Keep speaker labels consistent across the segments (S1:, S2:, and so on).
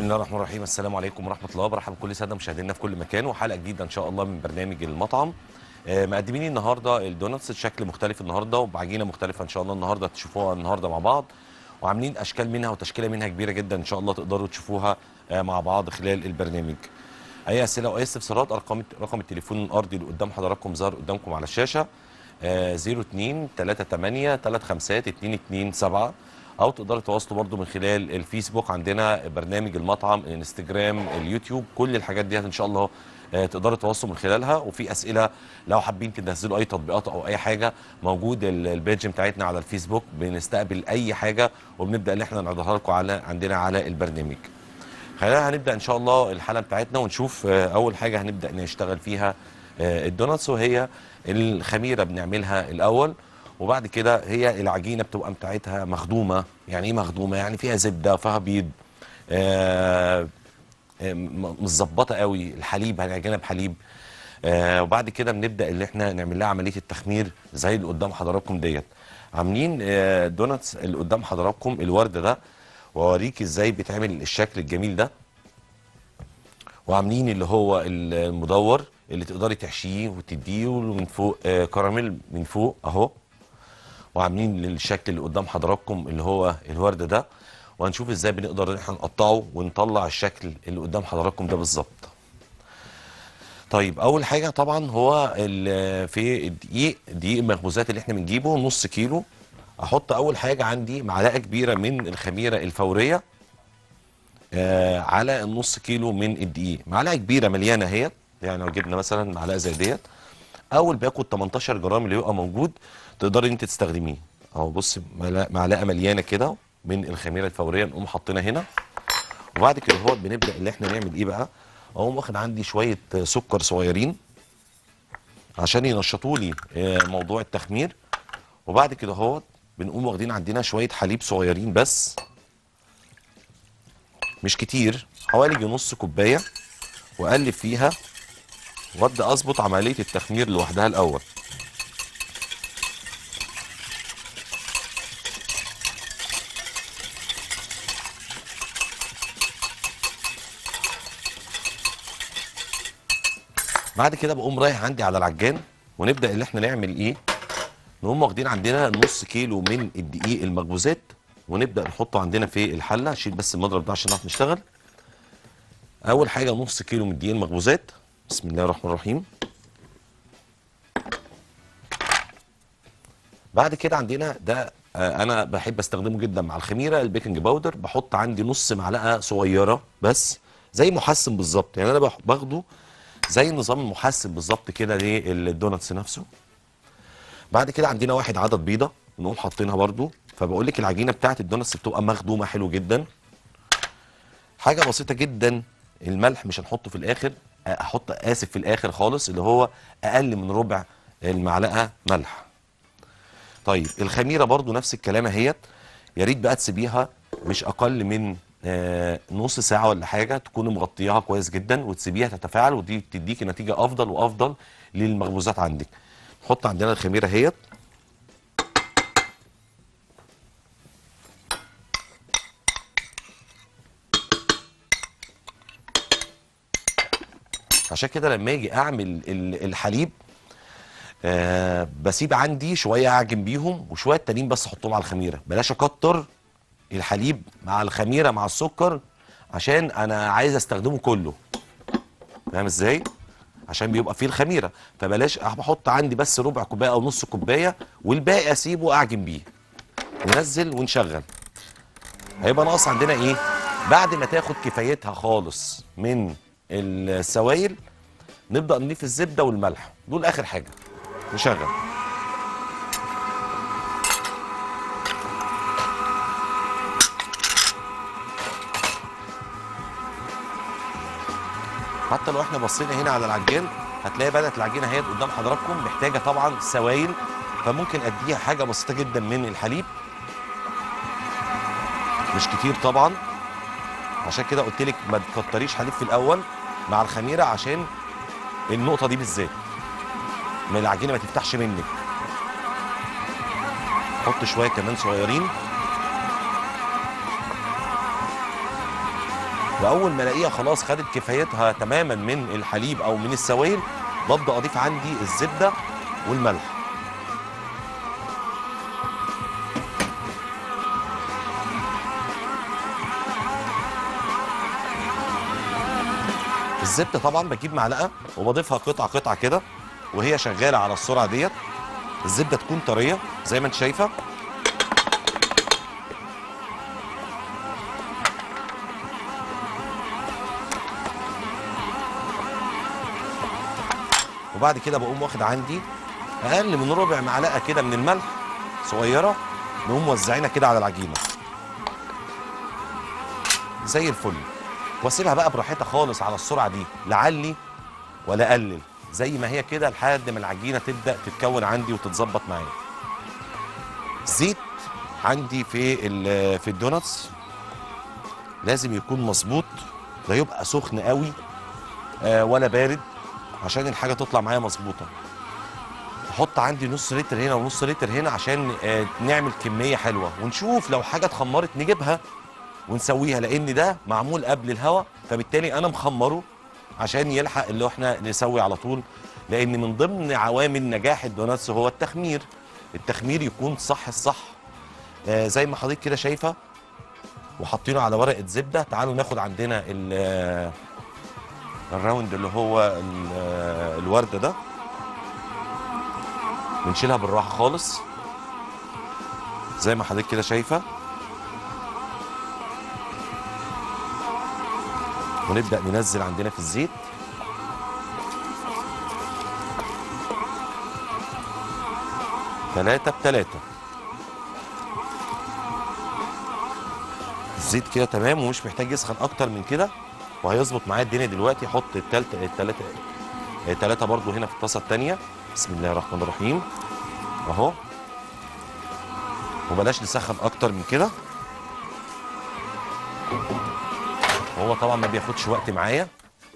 S1: الله الرحمن الرحيم السلام عليكم ورحمه الله وبركاته كل ساده مشاهدينا في كل مكان وحلقه جديده ان شاء الله من برنامج المطعم آه، مقدمين النهارده الدوناتس بشكل مختلف النهارده وبعجينه مختلفه ان شاء الله النهارده تشوفوها النهارده مع بعض وعاملين اشكال منها وتشكيله منها كبيره جدا ان شاء الله تقدروا تشوفوها آه، مع بعض خلال البرنامج اي اسئله واي استفسارات ارقام رقم التليفون الارضي اللي قدام حضراتكم ظهر قدامكم على الشاشه آه، 02 38 35 227 او تقدروا تواصلوا برضو من خلال الفيسبوك عندنا برنامج المطعم الانستجرام اليوتيوب كل الحاجات دي ان شاء الله آه، تقدروا تواصلوا من خلالها وفي اسئله لو حابين تنزلوا اي تطبيقات او اي حاجه موجود ال- البيج بتاعتنا على الفيسبوك بنستقبل اي حاجه وبنبدا ان احنا نعرضها لكم على عندنا على البرنامج خلينا هنبدا ان شاء الله الحلقه بتاعتنا ونشوف آه، اول حاجه هنبدا نشتغل فيها آه، الدوناتس وهي الخميره بنعملها الاول وبعد كده هي العجينه بتبقى بتاعتها مخدومه يعني ايه مخدومه يعني فيها زبده فيها بيض آه، آه، م- متظبطه قوي الحليب هنعجنها بحليب آه وبعد كده بنبدا اللي احنا نعمل لها عمليه التخمير زي اللي قدام حضراتكم ديت عاملين آه دوناتس اللي قدام حضراتكم الورد ده واوريك ازاي بيتعمل الشكل الجميل ده وعاملين اللي هو المدور اللي تقدري تحشيه وتديه من فوق آه كراميل من فوق اهو وعاملين الشكل اللي قدام حضراتكم اللي هو الورد ده وهنشوف ازاي بنقدر ان احنا نقطعه ونطلع الشكل اللي قدام حضراتكم ده بالظبط طيب اول حاجه طبعا هو ال- في الدقيق دقيق المخبوزات اللي احنا بنجيبه نص كيلو احط اول حاجه عندي معلقه كبيره من الخميره الفوريه آه على النص كيلو من الدقيق معلقه كبيره مليانه اهيت يعني لو جبنا مثلا معلقه زي ديت اول باخد 18 جرام اللي يبقى موجود تقدري انت تستخدميه اهو بص ملا- معلقه مليانه كده من الخميره الفوريه نقوم حاطينها هنا وبعد كده هو بنبدا اللي احنا نعمل ايه بقى اقوم واخد عندي شويه سكر صغيرين عشان ينشطوا لي آه، موضوع التخمير وبعد كده هو بنقوم واخدين عندنا شويه حليب صغيرين بس مش كتير حوالي يجي نص كوبايه واقلب فيها وابدا اظبط عمليه التخمير لوحدها الاول بعد كده بقوم رايح عندي على العجان ونبدا اللي احنا نعمل ايه نقوم واخدين عندنا نص كيلو من الدقيق المخبوزات ونبدا نحطه عندنا في الحله اشيل بس المضرب ده عشان نعرف نشتغل اول حاجه نص كيلو من الدقيق المخبوزات بسم الله الرحمن الرحيم بعد كده عندنا ده آه، انا بحب استخدمه جدا مع الخميره البيكنج باودر بحط عندي نص معلقه صغيره بس زي محسن بالظبط يعني انا بح- باخده زي نظام المحسن بالظبط كده للدوناتس نفسه بعد كده عندنا واحد عدد بيضه نقوم حاطينها برده فبقول لك العجينه بتاعت الدوناتس بتبقى مخدومه حلو جدا حاجه بسيطه جدا الملح مش هنحطه في الاخر احط اسف في الاخر خالص اللي هو اقل من ربع المعلقه ملح طيب الخميره برضو نفس الكلام اهيت يا ريت بقى تسيبيها مش اقل من آه نص ساعه ولا حاجه تكوني مغطياها كويس جدا وتسيبيها تتفاعل ودي تديكي نتيجه افضل وافضل للمخبوزات عندك نحط عندنا الخميره اهيت عشان كده لما اجي اعمل ال- الحليب آه بسيب عندي شويه اعجن بيهم وشويه تانيين بس احطهم على الخميره بلاش اكتر الحليب مع الخميره مع السكر عشان انا عايز استخدمه كله فاهم ازاي عشان بيبقى فيه الخميره فبلاش بحط عندي بس ربع كوبايه او نص كوبايه والباقي اسيبه اعجن بيه ننزل ونشغل هيبقى ناقص عندنا ايه بعد ما تاخد كفايتها خالص من السوائل نبدا نضيف الزبده والملح دول اخر حاجه نشغل حتى لو احنا بصينا هنا على العجان هتلاقي بدات العجينه اهي قدام حضراتكم محتاجه طبعا سوائل فممكن اديها حاجه بسيطه جدا من الحليب مش كتير طبعا عشان كده قلت لك ما تكتريش حليب في الاول مع الخميره عشان النقطه دي بالذات ما العجينه ما تفتحش منك حط شويه كمان صغيرين واول ما الاقيها خلاص خدت كفايتها تماما من الحليب او من السوائل ببدا اضيف عندي الزبده والملح الزبده طبعا بجيب معلقه وبضيفها قطعه قطعه كده وهي شغاله على السرعه ديت الزبده تكون طريه زي ما انت شايفه وبعد كده بقوم واخد عندي اقل من ربع معلقه كده من الملح صغيره نقوم موزعينها كده على العجينه زي الفل واسيبها بقى براحتها خالص على السرعه دي لعلي ولا اقلل زي ما هي كده لحد ما العجينه تبدا تتكون عندي وتتظبط معايا زيت عندي في ال- في الدوناتس لازم يكون مظبوط لا يبقى سخن قوي آه ولا بارد عشان الحاجه تطلع معايا مظبوطه احط عندي نص لتر هنا ونص لتر هنا عشان آه نعمل كميه حلوه ونشوف لو حاجه اتخمرت نجيبها ونسويها لان ده معمول قبل الهوا فبالتالي انا مخمره عشان يلحق اللي احنا نسوي على طول لان من ضمن عوامل نجاح الدوناتس هو التخمير التخمير يكون صح الصح آه زي ما حضرتك كده شايفه وحاطينه على ورقه زبده تعالوا ناخد عندنا ال- آه، الراوند اللي هو ال- آه، الورده ده بنشيلها بالراحه خالص زي ما حضرتك كده شايفه ونبدا ننزل عندنا في الزيت ثلاثة بثلاثة الزيت كده تمام ومش محتاج يسخن اكتر من كده وهيظبط معايا الدنيا دلوقتي احط التالتة التلاتة التلاتة برضو هنا في الطاسة التانية بسم الله الرحمن الرحيم اهو وبلاش نسخن اكتر من كده هو طبعا ما بياخدش وقت معايا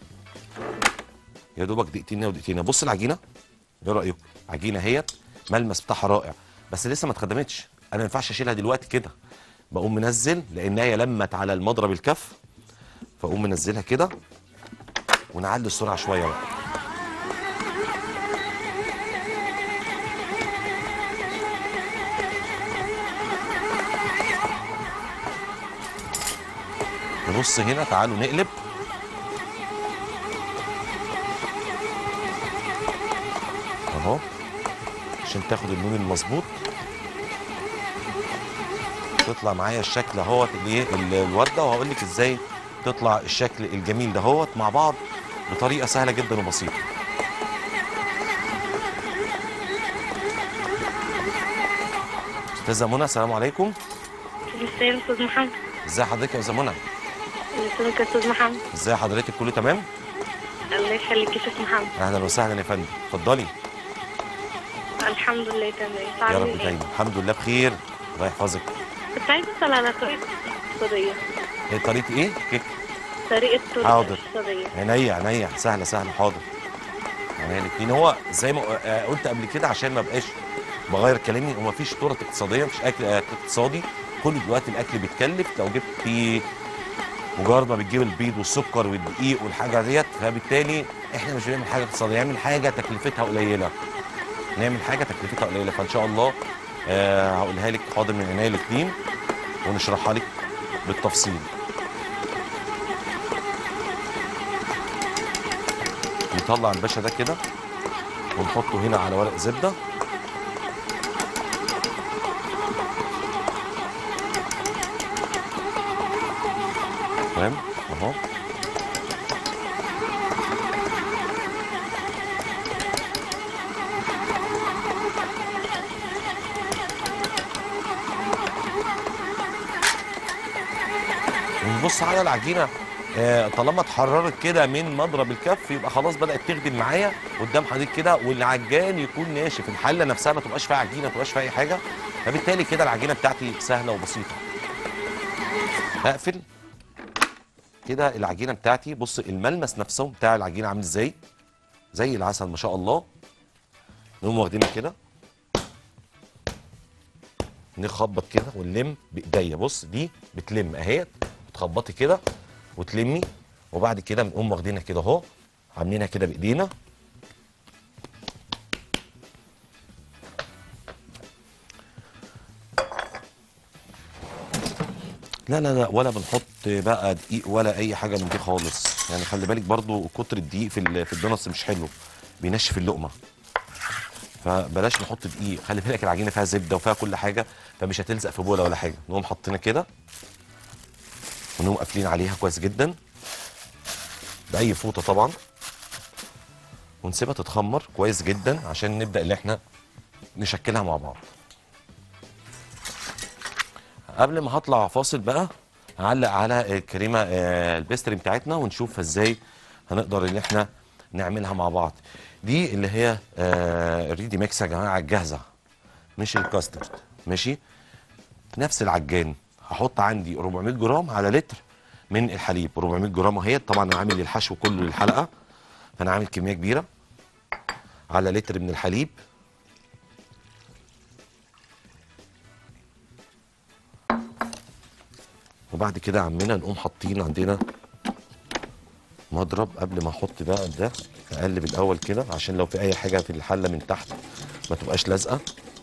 S1: يا دوبك دقيقتين هنا ودقيقتين هنا. بص العجينه ايه رايكم عجينه اهيت ملمس بتاعها رائع بس لسه ما اتخدمتش انا ما ينفعش اشيلها دلوقتي كده بقوم منزل لانها هي لمت على المضرب الكف فاقوم منزلها كده ونعلي السرعه شويه بقى نبص هنا تعالوا نقلب اهو عشان تاخد اللون المظبوط تطلع معايا الشكل اهوت الايه ال- الورده وهقول لك ازاي تطلع الشكل الجميل دهوت مع بعض بطريقه سهله جدا وبسيطه استاذه منى السلام عليكم
S2: ازيك يا استاذ محمد
S1: ازي حضرتك يا استاذه منى
S2: ازيك يا استاذ محمد
S1: ازي حضرتك كله تمام
S2: الله يخليك يا استاذ محمد
S1: اهلا وسهلا يا فندم اتفضلي
S2: الحمد لله تمام
S1: يا
S2: عامل
S1: رب
S2: ايه؟
S1: دايما الحمد لله بخير الله يحفظك
S2: كنت عايزه اسال على طريقه الاقتصاديه
S1: إيه طريقه ايه كيك
S2: طريقه طرق
S1: حاضر.
S2: الاقتصاديه
S1: عينيا عينيا سهله سهله حاضر عينيا الاثنين هو زي ما آه، قلت قبل كده عشان ما بقاش بغير كلامي هو مفيش طرق اقتصاديه مفيش اكل آه، اقتصادي كل دلوقتي الاكل بيتكلف لو جبت مجرد ما بتجيب البيض والسكر والدقيق والحاجه ديت فبالتالي احنا مش بنعمل حاجه اقتصاديه نعمل حاجه تكلفتها قليله نعمل حاجه تكلفتها قليله فان شاء الله آه هقولها لك حاضر من عينيا الاثنين ونشرحها لك بالتفصيل نطلع الباشا ده كده ونحطه هنا على ورق زبده تمام اهو ونبص على العجينه آه، طالما اتحررت كده من مضرب الكف يبقى خلاص بدات تخدم معايا قدام حضرتك كده والعجان يكون ناشف الحله نفسها ما تبقاش فيها عجينه ما تبقاش فيها اي حاجه فبالتالي كده العجينه بتاعتي سهله وبسيطه هقفل كده العجينه بتاعتي بص الملمس نفسه بتاع العجينه عامل ازاي زي العسل ما شاء الله نقوم واخدينها كده نخبط كده ونلم بايديا بص دي بتلم اهي تخبطي كده وتلمي وبعد كده بنقوم واخدينها كده اهو عاملينها كده بايدينا لا لا لا ولا بنحط بقى دقيق ولا اي حاجه من دي خالص يعني خلي بالك برضو كتر الدقيق في ال- في الدونتس مش حلو بينشف اللقمه فبلاش نحط دقيق خلي بالك العجينه فيها زبده وفيها كل حاجه فمش هتلزق في بوله ولا حاجه نقوم حاطينها كده ونقوم قافلين عليها كويس جدا باي فوطه طبعا ونسيبها تتخمر كويس جدا عشان نبدا ان احنا نشكلها مع بعض قبل ما هطلع فاصل بقى هعلق على الكريمه آه، البيستري بتاعتنا ونشوف ازاي هنقدر ان احنا نعملها مع بعض دي اللي هي آه، الريدي ميكس يا جماعه الجاهزه مش الكاسترد ماشي نفس العجان هحط عندي 400 جرام على لتر من الحليب 400 جرام اهي طبعا انا عامل الحشو كله للحلقه فانا عامل كميه كبيره على لتر من الحليب وبعد كده يا عمنا نقوم حاطين عندنا مضرب قبل ما احط بقى ده اقلب الاول كده عشان لو في اي حاجه في الحله من تحت ما تبقاش لازقه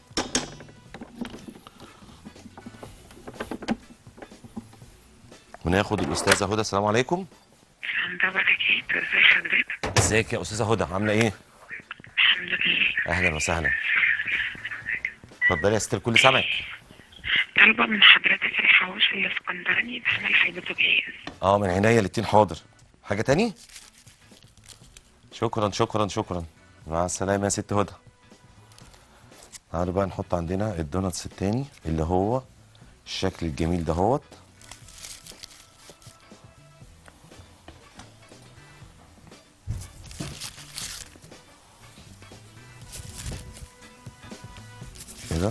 S1: وناخد الاستاذه هدى السلام عليكم
S3: الحمد لله اكيد ازي حضرتك
S1: ازيك يا استاذه هدى عامله ايه
S3: الحمد لله
S1: اهلا وسهلا اتفضلي يا ستر كل سمك
S3: طالبه من حضرتك الحواوشي الاسكندراني بعمل البوتاجاز
S1: اه من عينيا الاتنين حاضر حاجه تاني شكرا شكرا شكرا مع السلامه يا ست هدى تعالوا بقى نحط عندنا الدوناتس التاني اللي هو الشكل الجميل دهوت كده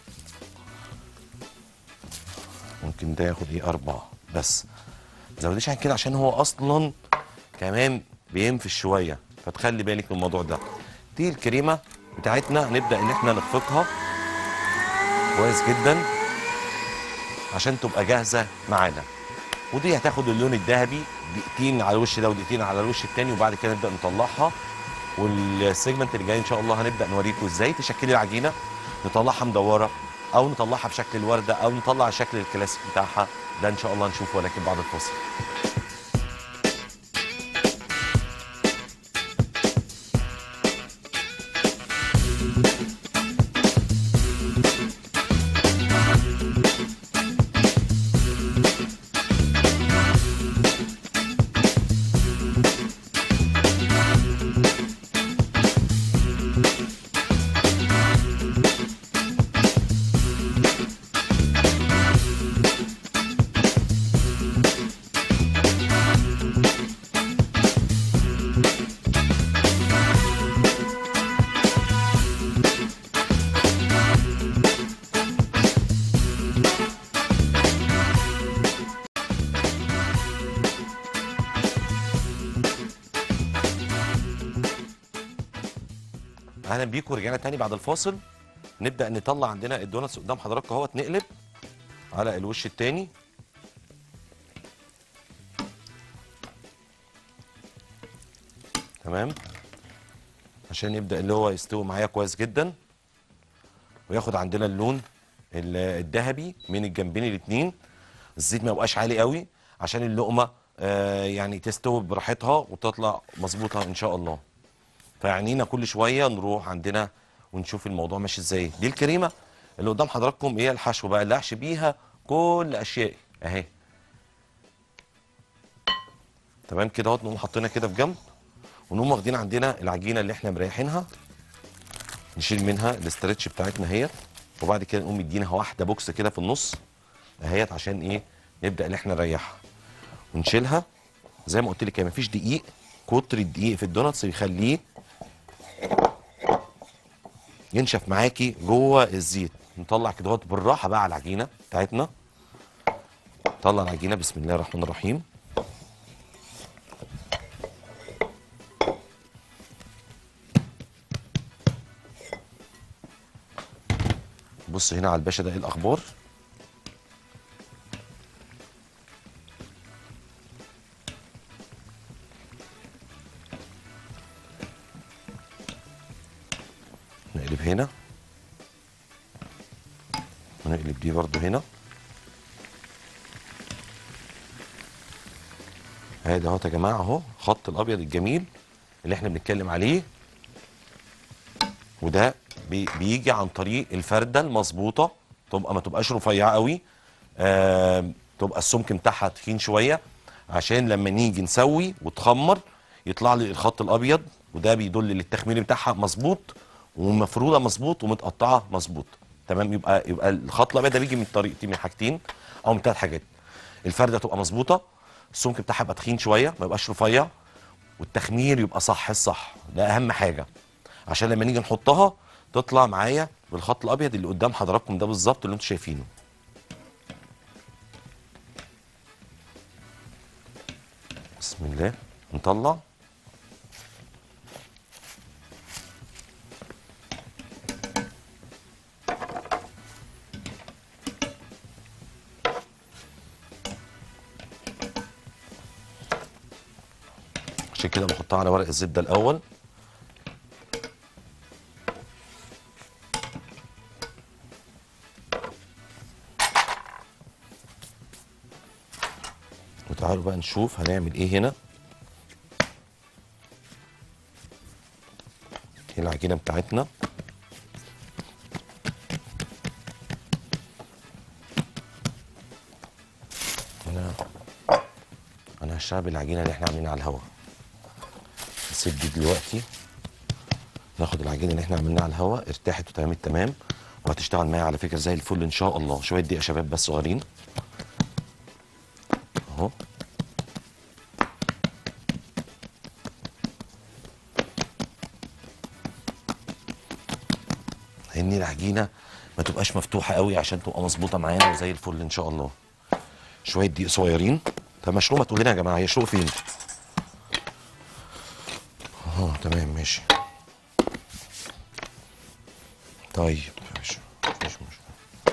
S1: ممكن ده ياخد ايه اربعه بس زوديش عن كده عشان هو اصلا كمان بينفش شويه فتخلي بالك من الموضوع ده دي الكريمه بتاعتنا نبدا ان احنا نخفقها كويس جدا عشان تبقى جاهزه معانا ودي هتاخد اللون الذهبي دقيقتين على الوش ده ودقيقتين على الوش التاني وبعد كده نبدا نطلعها والسيجمنت اللي جاي ان شاء الله هنبدا نوريكم ازاي تشكلي العجينه نطلعها مدوره او نطلعها بشكل الورده او نطلع الشكل الكلاسيك بتاعها ده ان شاء الله نشوفه ولكن بعد الفاصل اهلا بيكم رجعنا تاني بعد الفاصل نبدا نطلع عندنا الدوناتس قدام حضراتكم اهوت نقلب على الوش التاني تمام عشان يبدا اللي هو يستوي معايا كويس جدا وياخد عندنا اللون ال- الذهبي من الجنبين الاتنين الزيت ما يبقاش عالي قوي عشان اللقمه آه يعني تستوي براحتها وتطلع مظبوطه ان شاء الله فيعنينا كل شويه نروح عندنا ونشوف الموضوع ماشي ازاي دي الكريمه اللي قدام حضراتكم ايه الحشو بقى اللي احشي بيها كل اشيائي اهي تمام كده اهوت نقوم حاطينها كده في جنب ونقوم واخدين عندنا العجينه اللي احنا مريحينها نشيل منها الاسترتش بتاعتنا اهيت وبعد كده نقوم مدينها واحده بوكس كده في النص اهيت عشان ايه نبدا ان احنا نريحها ونشيلها زي ما قلت لك ما فيش دقيق كتر الدقيق في الدوناتس بيخليه ينشف معاكي جوه الزيت نطلع كده اهوت بالراحه بقى على العجينه بتاعتنا نطلع العجينه بسم الله الرحمن الرحيم بص هنا على الباشا ده ايه الاخبار نقلب هنا ونقلب دي برضو هنا هذا اهو يا جماعه اهو خط الابيض الجميل اللي احنا بنتكلم عليه وده بي بيجي عن طريق الفرده المظبوطه تبقى ما تبقاش رفيعه قوي آه تبقى السمك بتاعها تخين شويه عشان لما نيجي نسوي وتخمر يطلع لي الخط الابيض وده بيدل ان التخمير بتاعها مظبوط ومفروده مظبوط ومتقطعه مظبوط تمام يبقى يبقى الخط الابيض ده بيجي من طريقتين من حاجتين او من ثلاث حاجات الفرده تبقى مظبوطه السمك بتاعها يبقى تخين شويه ما يبقاش رفيع والتخمير يبقى صح الصح ده اهم حاجه عشان لما نيجي نحطها تطلع معايا بالخط الابيض اللي قدام حضراتكم ده بالظبط اللي انتم شايفينه بسم الله نطلع عشان كده بحطها على ورق الزبده الاول وتعالوا بقى نشوف هنعمل ايه هنا هي العجينه بتاعتنا انا انا هشتغل بالعجينه اللي احنا عاملينها على الهواء نسيب دي دلوقتي ناخد العجينه اللي احنا عملناها على الهواء ارتاحت وتمام تمام وهتشتغل معايا على فكره زي الفل ان شاء الله شويه دقيقه يا شباب بس صغيرين اهو ان العجينه ما تبقاش مفتوحه قوي عشان تبقى مظبوطه معانا وزي الفل ان شاء الله شويه دقيق صغيرين طب مشروع ما تقول لنا يا جماعه هي شروق فين اه تمام ماشي طيب ماشي مفيش مشكله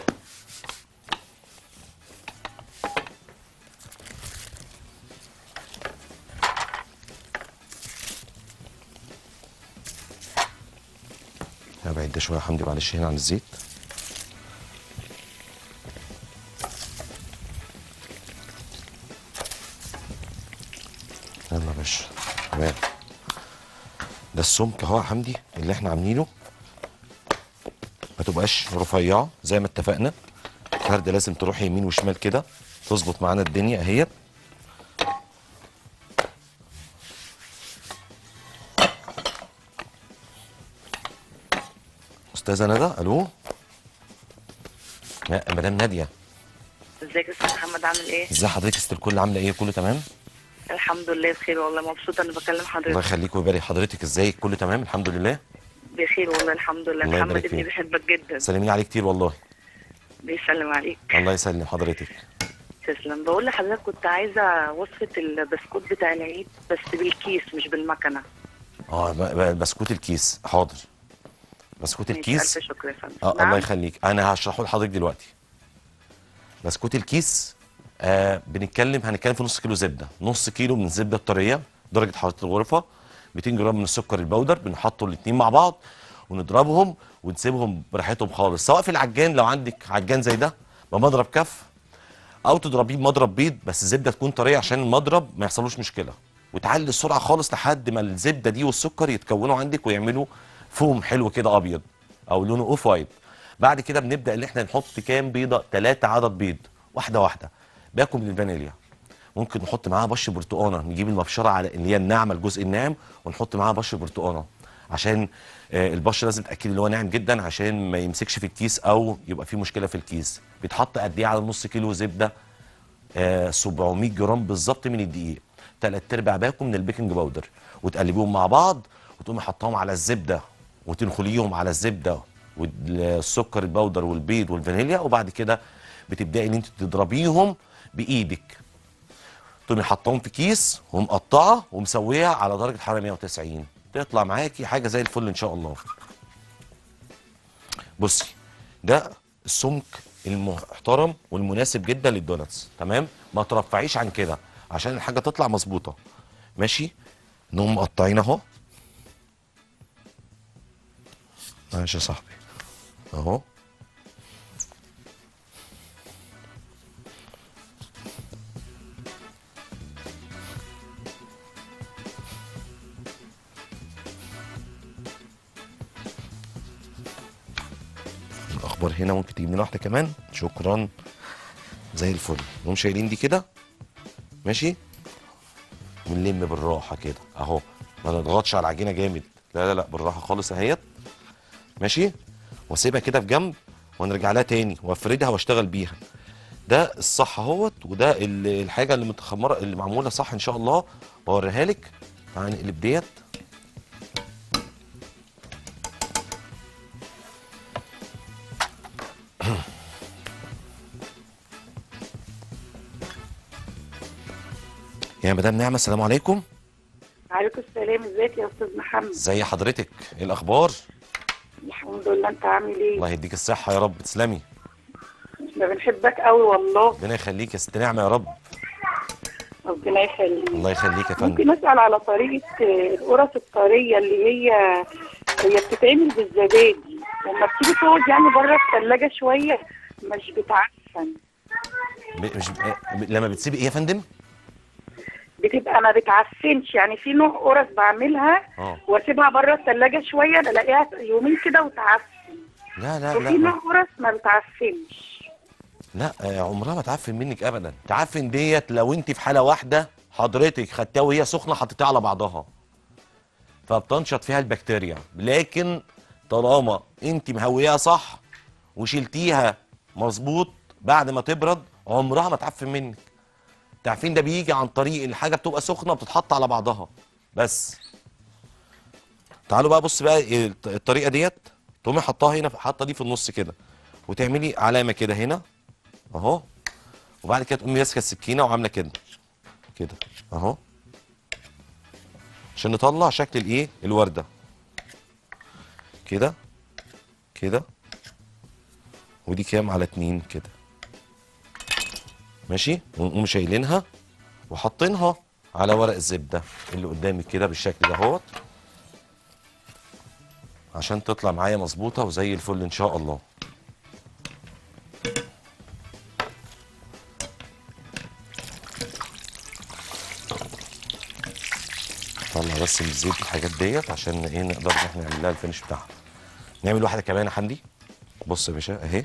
S1: هبعد ده شويه يا حمدي معلش هنا عن الزيت يلا يا باشا تمام ده السمك اهو يا حمدي اللي احنا عاملينه ما تبقاش رفيعه زي ما اتفقنا الفرده لازم تروح يمين وشمال كده تظبط معانا الدنيا اهيت استاذه ندى الو لا مدام ناديه
S4: ازيك يا استاذ محمد عامل ايه؟
S1: ازي حضرتك ست الكل عامله ايه كله تمام
S4: الحمد لله بخير والله مبسوطه اني بكلم
S1: الله
S4: حضرتك
S1: يخليك ويبارك حضرتك ازيك كله تمام الحمد لله
S4: بخير والله الحمد لله
S1: الله
S4: محمد
S1: يبارك
S4: ابني
S1: فيك.
S4: بيحبك جدا
S1: سلمين عليه كتير والله
S4: بيسلم عليك
S1: الله يسلم حضرتك
S4: تسلم بقول لحضرتك كنت عايزه وصفه البسكوت بتاع العيد بس بالكيس مش بالمكنه
S1: اه ب- ب- بسكوت الكيس حاضر بسكوت
S4: ماشي،
S1: الكيس
S4: الف شكر يا فندم
S1: اه
S4: نعم؟
S1: الله يخليك انا هشرحه لحضرتك دلوقتي بسكوت الكيس آه بنتكلم هنتكلم في نص كيلو زبده نص كيلو من الزبده الطريه درجه حراره الغرفه 200 جرام من السكر البودر بنحطوا الاثنين مع بعض ونضربهم ونسيبهم براحتهم خالص سواء في العجان لو عندك عجان زي ده بمضرب كف او تضربيه بمضرب بيض بس الزبده تكون طريه عشان المضرب ما يحصلوش مشكله وتعلي السرعه خالص لحد ما الزبده دي والسكر يتكونوا عندك ويعملوا فوم حلو كده ابيض او لونه اوف وايت بعد كده بنبدا ان احنا نحط كام بيضه ثلاثه عدد بيض واحده واحده باكل من الفانيليا ممكن نحط معاها بش برتقانه نجيب المبشره على اللي هي الناعمه الجزء الناعم ونحط معاها بش برتقانه عشان آه، البش لازم تاكد اللي هو ناعم جدا عشان ما يمسكش في الكيس او يبقى فيه مشكله في الكيس بيتحط قد ايه على نص كيلو زبده آه، 700 جرام بالظبط من الدقيق تلات ارباع باكو من البيكنج باودر وتقلبيهم مع بعض وتقومي حطاهم على الزبده وتنخليهم على الزبده والسكر البودر والبيض والفانيليا وبعد كده بتبداي ان انت تضربيهم بايدك تقومي حطاهم في كيس ومقطعه ومسويه على درجه حراره 190 تطلع معاكي حاجه زي الفل ان شاء الله بصي ده السمك المحترم والمناسب جدا للدوناتس تمام ما ترفعيش عن كده عشان الحاجه تطلع مظبوطه ماشي نقوم مقطعين اهو ماشي يا صاحبي اهو الاخبار هنا ممكن تجيب لنا واحده كمان شكرا زي الفل نقوم شايلين دي كده ماشي ونلم بالراحه كده اهو ما نضغطش على العجينه جامد لا لا لا بالراحه خالص اهيت ماشي واسيبها كده في جنب ونرجع لها تاني وافردها واشتغل بيها ده الصح اهوت وده ال- الحاجه اللي متخمره اللي معموله صح ان شاء الله واوريها لك تعالى نقلب ديت يا مدام نعمه السلام عليكم
S4: عليكم السلام ازيك يا استاذ محمد
S1: ازي حضرتك ايه الاخبار
S4: الحمد لله انت عامل ايه
S1: الله يديك الصحه يا رب تسلمي
S4: احنا بنحبك قوي والله
S1: ربنا يخليك يا ست نعمه يا رب
S4: ربنا يخليك
S1: الله يخليك يا فندم
S4: ممكن اسال على طريقه آه، القرص الطريه اللي هي هي بتتعمل بالزبادي لما بتيجي تقعد يعني بره الثلاجه شويه مش بتعفن
S1: ب- مش ب- لما بتسيبي ايه يا فندم
S4: بتبقى ما بتعفنش يعني في نوع قرص بعملها
S1: اه
S4: واسيبها بره الثلاجه شويه بلاقيها يومين كده وتعفن
S1: لا لا
S4: وفي نوع
S1: لا
S4: قرص ما بتعفنش
S1: لا آه، عمرها ما تعفن منك ابدا تعفن ديت لو انت في حاله واحده حضرتك خدتها وهي سخنه حطيتيها على بعضها فبتنشط فيها البكتيريا لكن طالما انت مهوياها صح وشلتيها مظبوط بعد ما تبرد عمرها ما تعفن منك التعفين ده بيجي عن طريق الحاجه بتبقى سخنه بتتحط على بعضها بس تعالوا بقى بص بقى إيه الط- الطريقه ديت تقومي حطاها هنا حاطه دي في النص كده وتعملي علامه كده هنا اهو وبعد كده تقومي ماسكه السكينه وعامله كده كده اهو عشان نطلع شكل الايه الورده كده كده ودي كام على اتنين كده ماشي ونقوم شايلينها وحاطينها على ورق الزبده اللي قدامك كده بالشكل ده اهوت عشان تطلع معايا مظبوطه وزي الفل ان شاء الله طلع بس من الزيت الحاجات ديت عشان ايه نقدر ان احنا نعمل لها الفينش بتاعها نعمل واحده كمان يا حمدي بص يا باشا اهي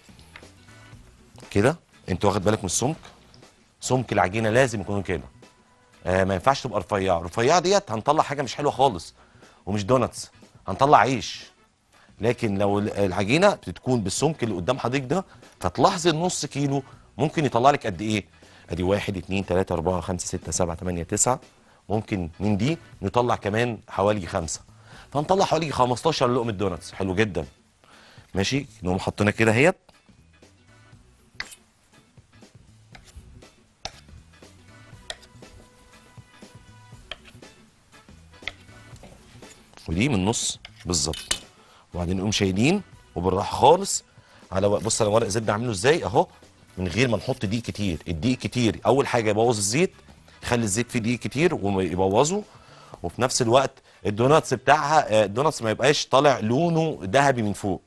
S1: كده انت واخد بالك من السمك سمك العجينه لازم يكون كده آه ما ينفعش تبقى رفيعه رفيعه ديت هنطلع حاجه مش حلوه خالص ومش دوناتس هنطلع عيش لكن لو ال- العجينه بتكون بالسمك اللي قدام حضرتك ده فتلاحظي النص كيلو ممكن يطلع لك قد ايه ادي واحد اتنين تلاته اربعه خمسه سته سبعه تمانيه تسعه ممكن من دي نطلع كمان حوالي خمسه فنطلع حوالي 15 لقمه دوناتس حلو جدا ماشي نقوم حاطينها كده اهيت ودي من النص بالظبط وبعدين نقوم شايلين وبالراحه خالص على ورق- بص انا ورق زبده عامله ازاي اهو من غير ما نحط دقيق كتير الدقيق كتير اول حاجه يبوظ الزيت يخلي الزيت فيه دقيق كتير ويبوظه وفي نفس الوقت الدوناتس بتاعها آه، الدوناتس ما يبقاش طالع لونه ذهبي من فوق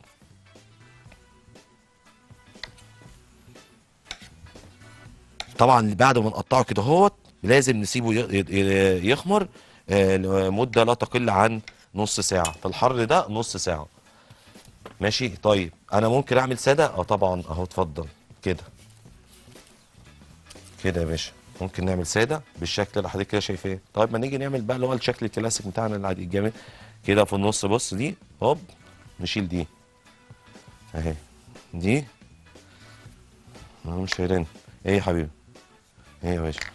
S1: طبعا بعد ما نقطعه كده اهوت لازم نسيبه ي- ي- يخمر آه، لمده لا تقل عن نص ساعه في الحر ده نص ساعه ماشي طيب انا ممكن اعمل ساده اه طبعا اهو اتفضل كده كده يا باشا ممكن نعمل ساده بالشكل اللي حضرتك كده شايفاه طيب ما نيجي نعمل بقى اللي هو الشكل الكلاسيك بتاعنا العادي الجميل كده في النص بص دي هوب نشيل دي اهي دي اهو مش شايلين ايه يا حبيبي ايه يا باشا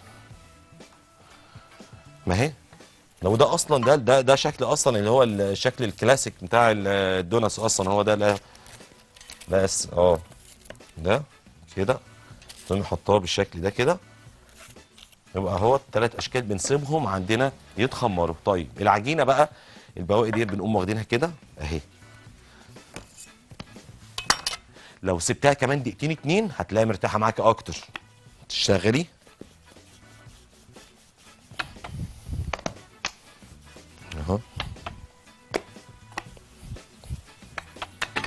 S1: ما هي لو ده اصلا ده ده ده شكل اصلا اللي هو الشكل الكلاسيك بتاع ال- الدوناتس اصلا هو ده لا بس اه ده كده تقوم نحطها بالشكل ده كده يبقى هو الثلاث اشكال بنسيبهم عندنا يتخمروا طيب العجينه بقى البواقي ديت بنقوم واخدينها كده اهي لو سبتها كمان دقيقتين اتنين هتلاقيها مرتاحه معاكي اكتر تشتغلي اهو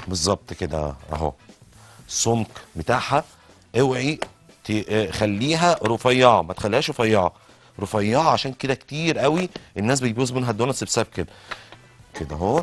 S1: بالظبط كده اهو السمك بتاعها اوعي ت- آه، خليها رفيعه ما تخليهاش رفيعه رفيعه عشان كده كتير قوي الناس بيبوظ منها الدوناتس بسبب كده كده اهو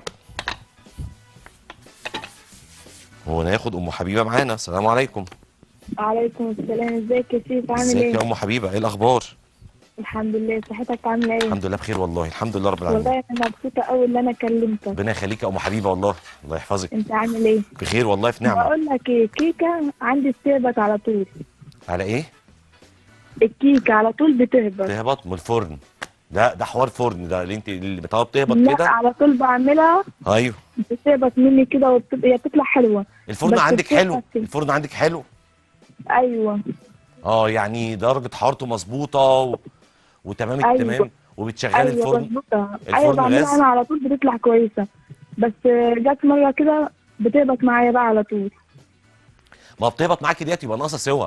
S1: وناخد ام حبيبه معانا السلام عليكم
S5: وعليكم السلام ازيك يا سيف عامل
S1: ازيك
S5: ايه؟
S1: يا ام حبيبه ايه الاخبار
S5: الحمد لله صحتك عامله ايه؟
S1: الحمد لله بخير والله الحمد لله رب العالمين
S5: والله انا مبسوطه قوي ان انا كلمتك
S1: ربنا يخليك يا ام حبيبه والله الله يحفظك
S5: انت عامل ايه؟
S1: بخير والله في نعمه
S5: بقول لك ايه كيكه عندي بتهبط على طول
S1: على ايه
S5: الكيكه على طول بتهبط
S1: تهبط من الفرن ده ده حوار فرن ده اللي انت اللي بتقعد تهبط
S5: لا
S1: كده
S5: على طول بعملها
S1: ايوه
S5: بتهبط مني كده وبتبقى هي بتطلع حلوه
S1: الفرن
S5: بس
S1: عندك
S5: بتهبط
S1: حلو
S5: كده.
S1: الفرن عندك حلو
S5: ايوه
S1: اه يعني درجه حرارته مظبوطه و... وتمام
S5: أيوة.
S1: التمام وبتشغل
S5: ايوه
S1: الفرن
S5: مظبوطه
S1: الفرن
S5: ايوه بعملها
S1: غاز؟
S5: انا على طول بتطلع كويسه بس جت مره كده بتهبط معايا بقى على طول
S1: ما بتهبط معاكي ديت يبقى ناقصه سوا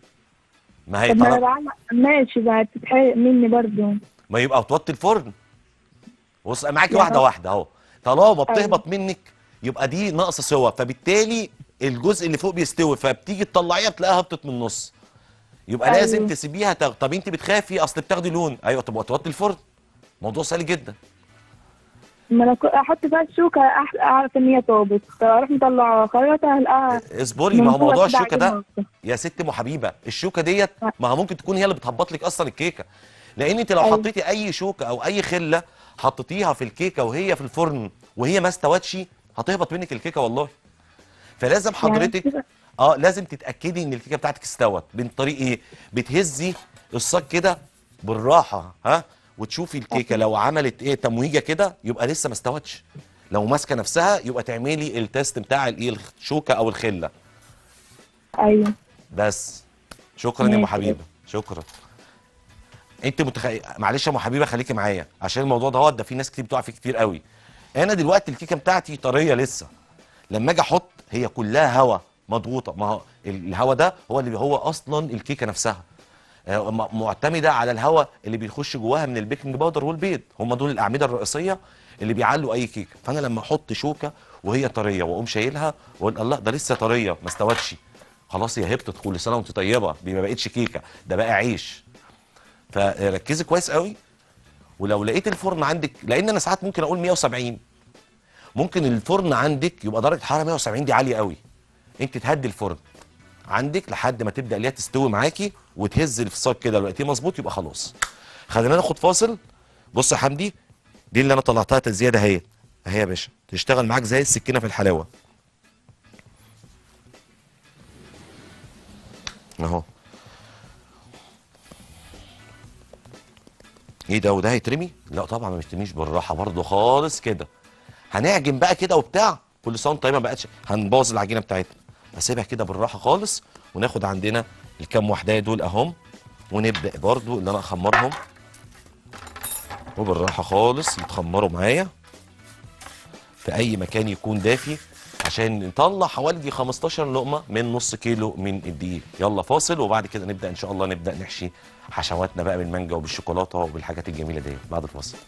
S1: ما هي
S5: طب ما انا
S1: طالما
S5: بعمل ماشي بقى بتتحرق مني برضه
S1: ما يبقى توطي الفرن بص معاكي
S5: يا
S1: واحده
S5: رب.
S1: واحده اهو طالما بتهبط
S5: أيوة.
S1: منك يبقى دي ناقصه سوا فبالتالي الجزء اللي فوق بيستوي فبتيجي تطلعيها بتلاقيها هبطت من النص يبقى
S5: أيوة.
S1: لازم تسيبيها تغ... طب انت بتخافي اصل بتاخدي لون ايوه طب توطي الفرن موضوع سهل جدا
S5: ما انا كو- احط فيها الشوكه أح- اعرف ان هي طابت اروح مطلعها خيطها الاقيها
S1: اصبري
S5: من
S1: ما هو
S5: جوه
S1: موضوع
S5: كده
S1: الشوكه ده
S5: عجينة.
S1: يا ست ام حبيبه الشوكه ديت ما هو ممكن تكون هي اللي بتهبط لك اصلا الكيكه لان انت لو
S5: أيوة.
S1: حطيتي اي شوكه او اي خله حطيتيها في الكيكه وهي في الفرن وهي ما استوتش هتهبط منك الكيكه والله فلازم حضرتك
S5: كده.
S1: اه لازم تتاكدي ان الكيكه بتاعتك استوت من طريق ايه بتهزي الصاج كده بالراحه ها وتشوفي الكيكه لو عملت ايه تمويجه كده يبقى لسه ما استوتش لو ماسكه نفسها يبقى تعملي التيست بتاع الايه الشوكه او الخله
S5: ايوه
S1: بس شكرا يا ام
S5: ماشي.
S1: حبيبه شكرا انت متخ... معلش يا ام حبيبه خليكي معايا عشان الموضوع ده ده في ناس كتير بتقع فيه كتير قوي انا دلوقتي الكيكه بتاعتي طريه لسه لما اجي احط هي كلها هواء مضغوطه ما هو الهواء ده هو اللي هو اصلا الكيكه نفسها آه، م- معتمده على الهواء اللي بيخش جواها من البيكنج باودر والبيض هم دول الاعمده الرئيسيه اللي بيعلوا اي كيكه فانا لما احط شوكه وهي طريه واقوم شايلها واقول الله ده لسه طريه ما استوتش خلاص هي هبطت كل سنه وانت طيبه دي ما بقتش كيكه ده بقى عيش فركزي كويس قوي ولو لقيت الفرن عندك لان انا ساعات ممكن اقول 170 ممكن الفرن عندك يبقى درجه حراره 170 دي عاليه قوي انت تهدي الفرن عندك لحد ما تبدا اللي هي تستوي معاكي وتهز الفصاج كده لو لقيتيه مظبوط يبقى خلاص خلينا ناخد فاصل بص يا حمدي دي اللي انا طلعتها تزياده اهي اهي يا باشا تشتغل معاك زي السكينه في الحلاوه اهو ايه ده وده هيترمي لا طبعا ما بيترميش بالراحه برضه خالص كده هنعجن بقى كده وبتاع كل سنه وانت طيب ما بقتش هنبوظ العجينه بتاعتنا اسيبها كده بالراحه خالص وناخد عندنا الكام وحدايه دول اهم ونبدا برضو ان انا اخمرهم وبالراحه خالص يتخمروا معايا في اي مكان يكون دافي عشان نطلع حوالي 15 لقمه من نص كيلو من الدقيق يلا فاصل وبعد كده نبدا ان شاء الله نبدا نحشي حشواتنا بقى بالمانجا وبالشوكولاته وبالحاجات الجميله دي بعد الفاصل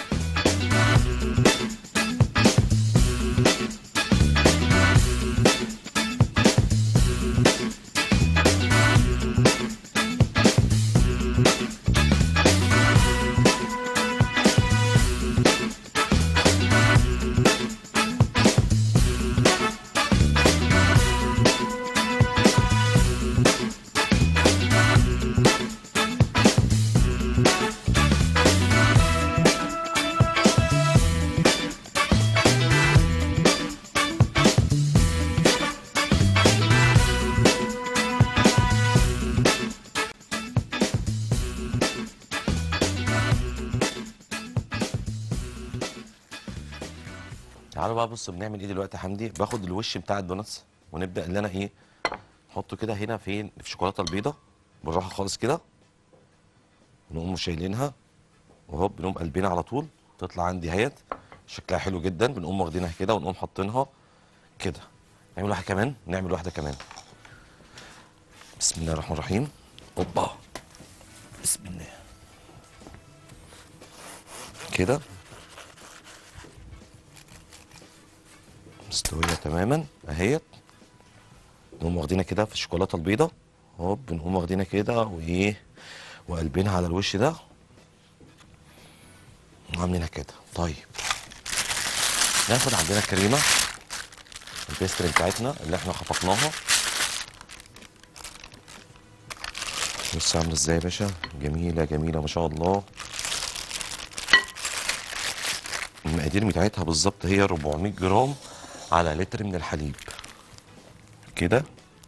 S1: تعالوا بقى بص بنعمل ايه دلوقتي يا حمدي باخد الوش بتاع الدوناتس ونبدا ان انا ايه نحطه كده هنا فين في الشوكولاته البيضاء بالراحه خالص كده نقوم شايلينها وهوب بنقوم قلبينها على طول تطلع عندي اهيت شكلها حلو جدا بنقوم واخدينها كده ونقوم حاطينها كده نعمل واحده كمان نعمل واحده كمان بسم الله الرحمن الرحيم اوبا بسم الله كده مستويه تماما اهيت نقوم واخدينها كده في الشوكولاته البيضاء هوب بنقوم واخدينها كده وايه وقلبينها على الوش ده وعاملينها كده طيب ناخد عندنا الكريمه البيستري بتاعتنا اللي احنا خفقناها بص عامله ازاي يا باشا جميله جميله ما شاء الله المقادير بتاعتها بالظبط هي 400 جرام على لتر من الحليب كده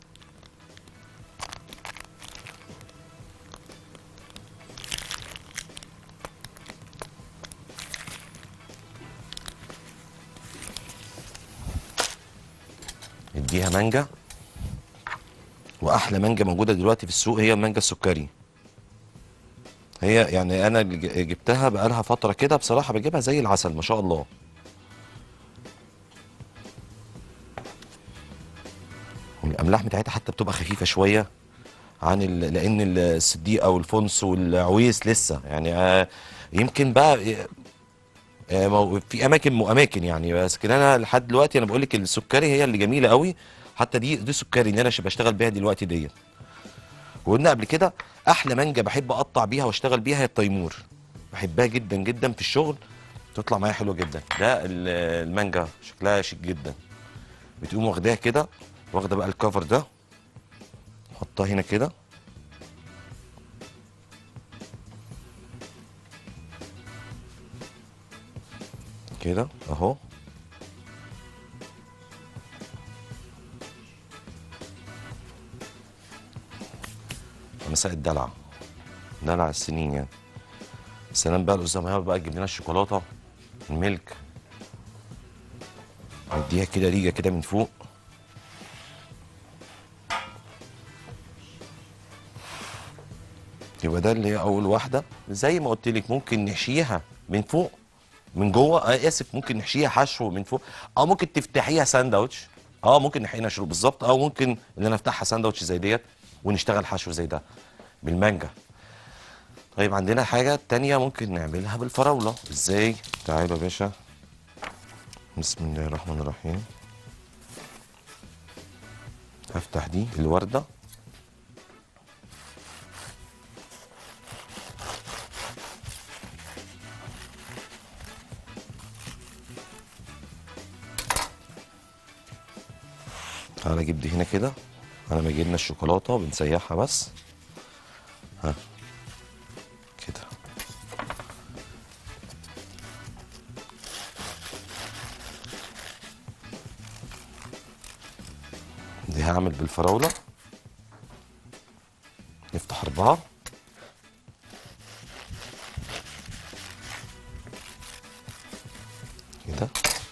S1: اديها مانجا واحلى مانجا موجوده دلوقتي في السوق هي المانجا السكري هي يعني انا اللي ج- جبتها بقالها فتره كده بصراحه بجيبها زي العسل ما شاء الله والاملاح بتاعتها حتى بتبقى خفيفه شويه عن ال... لان الصديق او الفونس والعويس لسه يعني آه، يمكن بقى آه، مو- في اماكن واماكن يعني بس كده انا لحد دلوقتي انا بقول لك السكري هي اللي جميله قوي حتى دي دي سكري اللي انا ش- بشتغل بيها دلوقتي ديت وقلنا قبل كده احلى مانجا بحب اقطع بيها واشتغل بيها هي التيمور بحبها جدا جدا في الشغل تطلع معايا حلوه جدا ده ال- المانجا شكلها شيك جدا بتقوم واخداها كده واخده بقى الكفر ده حطها هنا كده كده اهو مساء الدلع دلع السنين يعني سلام بقى الأستاذ بقى تجيب لنا الشوكولاته الميلك نديها كده ريجه كده من فوق يبقى ده اللي هي اول واحده زي ما قلت لك ممكن نحشيها من فوق من جوه آه اسف ممكن نحشيها حشو من فوق اه ممكن تفتحيها ساندوتش اه ممكن نحشيها نشره بالظبط او ممكن ان انا افتحها ساندوتش زي ديت ونشتغل حشو زي ده بالمانجا طيب عندنا حاجه تانية ممكن نعملها بالفراوله ازاي تعالوا يا باشا بسم الله الرحمن الرحيم هفتح دي الورده تعالى اجيب دي هنا كده على ما يجيلنا الشوكولاته بنسيحها بس ها كده دي هعمل بالفراوله نفتح اربعه كده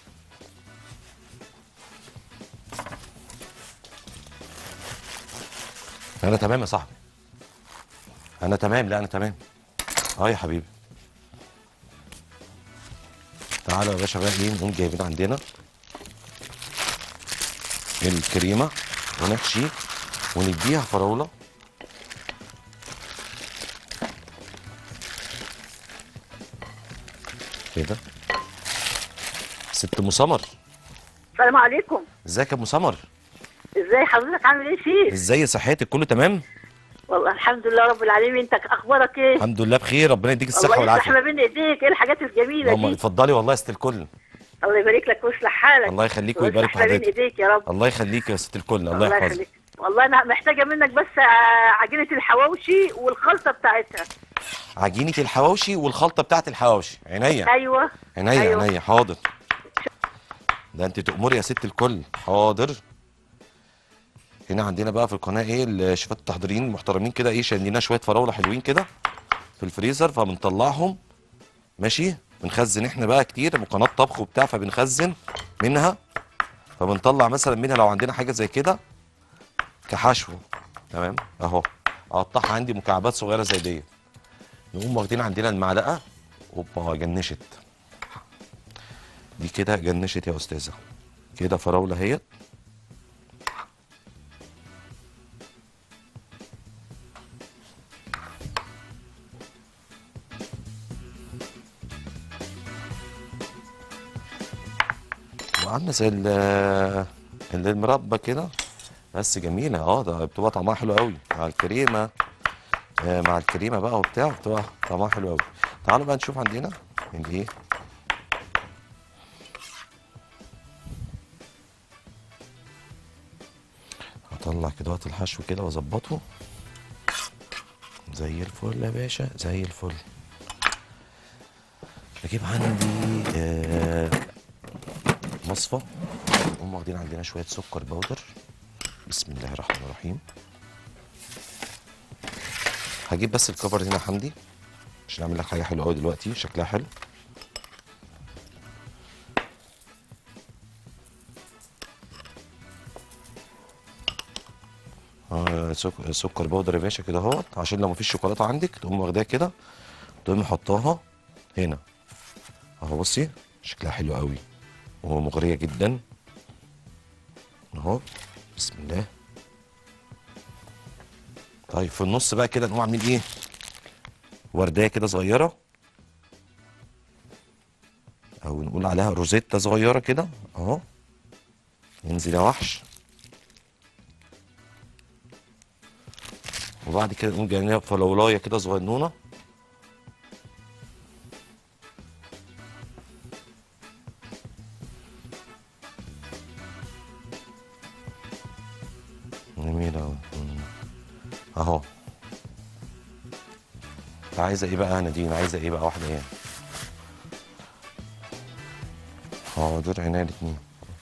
S1: انا تمام يا صاحبي انا تمام لا انا تمام اه يا حبيبي تعالوا يا باشا بقى ايه نقوم جايبين عندنا الكريمه ونحشي ونديها فراوله كده ست ام سمر
S6: السلام عليكم
S1: ازيك يا ام سمر
S6: ازاي حضرتك عامل ايه شيخ
S1: ازاي صحتك كله تمام
S6: والله الحمد لله رب العالمين انت اخبارك ايه
S1: الحمد لله بخير ربنا يديك الصحه
S6: الله يصلح
S1: والعافيه
S6: ما بين ايديك ايه الحاجات الجميله
S1: اللهم
S6: دي
S1: اتفضلي والله يا ست الكل
S6: الله يبارك لك ويصلح حالك
S1: الله يخليك ويبارك في
S6: ويصلح ما بين
S1: حضرتك
S6: ايديك يا رب
S1: الله يخليك يا ست الكل الله يحفظك
S6: يخليك والله انا محتاجه منك بس آه، عجينه الحواوشي والخلطه بتاعتها
S1: عجينه الحواوشي والخلطه بتاعت الحواوشي عينيا
S6: ايوه
S1: عينيا
S6: أيوة.
S1: عينيا حاضر ده انت تأمري يا ست الكل حاضر هنا عندنا بقى في القناه ايه الشيفات التحضيريين المحترمين كده ايه شايلين شويه فراوله حلوين كده في الفريزر فبنطلعهم ماشي بنخزن احنا بقى كتير وقناه طبخ وبتاع فبنخزن منها فبنطلع مثلا منها لو عندنا حاجه زي كده كحشو تمام اهو اقطعها عندي مكعبات صغيره زي ديت نقوم واخدين عندنا المعلقه اوبا جنشت دي كده جنشت يا استاذه كده فراوله اهيت عامله زي ال- اللي المربى كده بس جميله اه ده بتبقى طعمها حلو قوي مع الكريمه آه، مع الكريمه بقى وبتاع بتبقى طعمها حلو قوي تعالوا بقى نشوف عندنا الايه هطلع كده وقت الحشو كده واظبطه زي الفل يا باشا زي الفل بجيب عندي آه مصفى نقوم واخدين عندنا شويه سكر بودر بسم الله الرحمن الرحيم هجيب بس الكفر هنا يا حمدي عشان اعمل لك حاجه حلوه قوي دلوقتي شكلها حلو آه سك- سكر بودر يا باشا كده اهوت عشان لو مفيش شوكولاته عندك تقوم واخداها كده تقوم محطاها هنا اهو بصي شكلها حلو قوي ومغريه جدا اهو بسم الله طيب في النص بقى كده نقوم عاملين ايه ورديه كده صغيره او نقول عليها روزيتا صغيره كده اهو ينزل يا وحش وبعد كده نقوم جايين فلولايه كده صغنونه جميل اهو اهو انت عايزه ايه بقى يا نادين عايزه ايه بقى واحده ايه حاضر عينيا الاتنين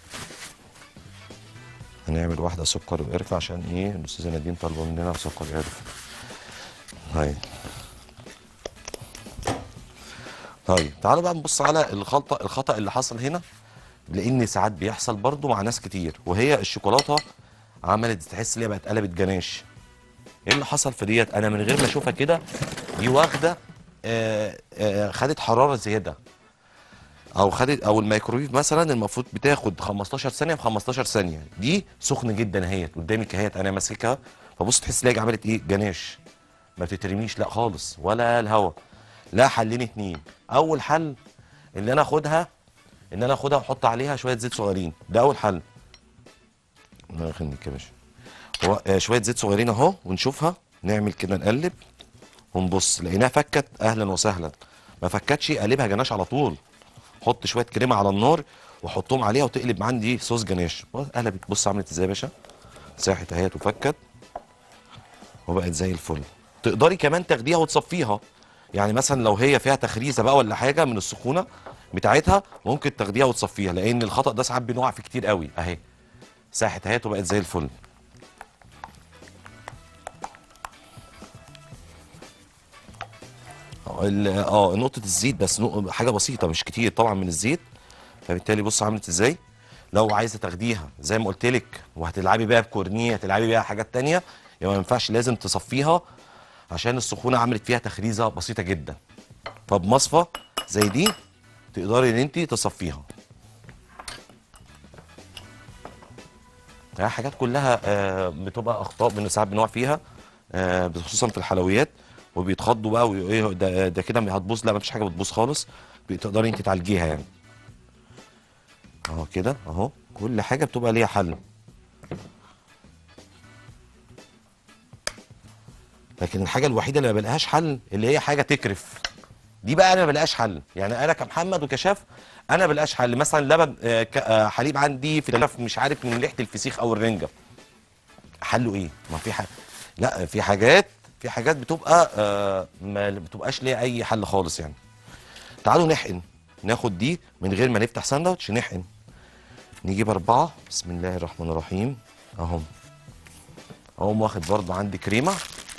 S1: هنعمل واحده سكر وقرفه عشان ايه الاستاذه نادين طالبه مننا سكر وقرفه طيب طيب تعالوا بقى نبص على الخلطه الخطا اللي حصل هنا لان ساعات بيحصل برضو مع ناس كتير وهي الشوكولاته عملت تحس ان هي بقت قلبت جناش ايه اللي حصل في ديت انا من غير ما اشوفها كده دي واخده آه، آه، خدت حراره زياده او خدت او الميكرويف مثلا المفروض بتاخد 15 ثانيه في 15 ثانيه دي سخنه جدا اهيت قدامك اهيت انا ماسكها فبص تحس ان هي عملت ايه جناش ما بتترميش لا خالص ولا الهوا لا حلين اتنين اول حل اللي انا اخدها ان انا اخدها واحط عليها شويه زيت صغيرين ده اول حل الله يخليك يا باشا هو آه، شويه زيت صغيرين اهو ونشوفها نعمل كده نقلب ونبص لقيناها فكت اهلا وسهلا ما فكتش قلبها جناش على طول حط شويه كريمه على النار وحطهم عليها وتقلب عندي صوص جناش بص، قلبت بص عملت ازاي يا باشا ساحت اهيت وفكت وبقت زي الفل تقدري كمان تاخديها وتصفيها يعني مثلا لو هي فيها تخريزه بقى ولا حاجه من السخونه بتاعتها ممكن تاخديها وتصفيها لان الخطا ده ساعات بنقع فيه كتير قوي اهي ساحت اهيت وبقت زي الفل اه ال- اه نقطة الزيت بس نق- حاجة بسيطة مش كتير طبعا من الزيت فبالتالي بص عملت ازاي لو عايزة تاخديها زي ما قلت لك وهتلعبي بيها بكورنيه هتلعبي بيها حاجات تانية يبقى ما ينفعش لازم تصفيها عشان السخونة عملت فيها تخريزة بسيطة جدا فبمصفى زي دي تقدري ان انت تصفيها هي حاجات كلها آه، بتبقى اخطاء من ساعات بنقع فيها آه، خصوصا في الحلويات وبيتخضوا بقى وايه ده ده كده هتبوظ لا مفيش حاجه بتبوظ خالص تقدري انت تعالجيها يعني اهو كده اهو كل حاجه بتبقى ليها حل لكن الحاجه الوحيده اللي ما بلاقيهاش حل اللي هي حاجه تكرف دي بقى انا ما بلاقيش حل يعني انا كمحمد وكشاف انا ما بلاقيش حل مثلا لبن آه، ك- آه، حليب عندي في الخلاف مش عارف من ريحه الفسيخ او الرنجه حله ايه ما في حاجه لا في حاجات في حاجات بتبقى آه ما بتبقاش ليها اي حل خالص يعني تعالوا نحقن ناخد دي من غير ما نفتح ساندوتش نحقن نجيب اربعه بسم الله الرحمن الرحيم اهم اقوم واخد برضه عندي كريمه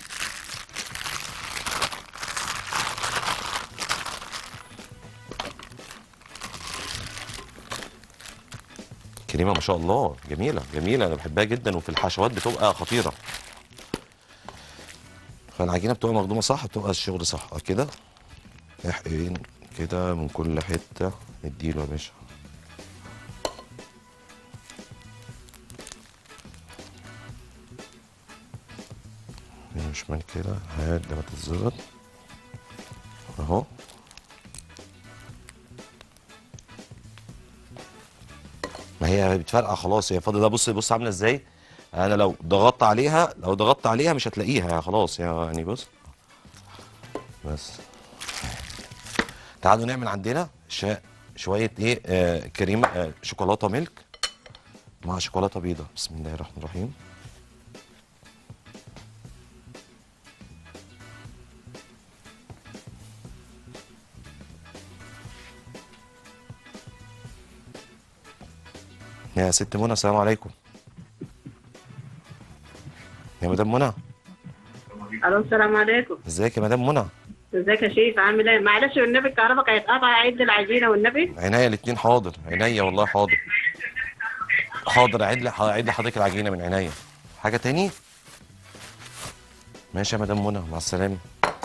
S1: كريمه ما شاء الله جميله جميله انا بحبها جدا وفي الحشوات بتبقى خطيره فالعجينه بتبقى مخدومه صح بتبقى الشغل صح آه كده احقن كده من كل حته نديله يا باشا يمين شمال كده لحد ما تتظبط اهو هي بتفرقع خلاص هي فاضل ده بص بص عامله ازاي انا لو ضغطت عليها لو ضغطت عليها مش هتلاقيها خلاص يعني بص بس تعالوا نعمل عندنا شا... شويه ايه آه كريمه آه شوكولاته ميلك مع شوكولاته بيضاء بسم الله الرحمن الرحيم يا ست منى السلام عليكم يا مدام منى
S7: الو السلام عليكم
S1: ازيك يا مدام منى
S7: ازيك يا شيف عامل ايه معلش والنبي الكهرباء كانت قاطعه عيد العجينه والنبي
S1: عينيا الاتنين حاضر عينيا والله حاضر حاضر اعيد لي اعيد لحضرتك العجينه من عينيا حاجه تاني ماشي يا مدام منى مع السلامه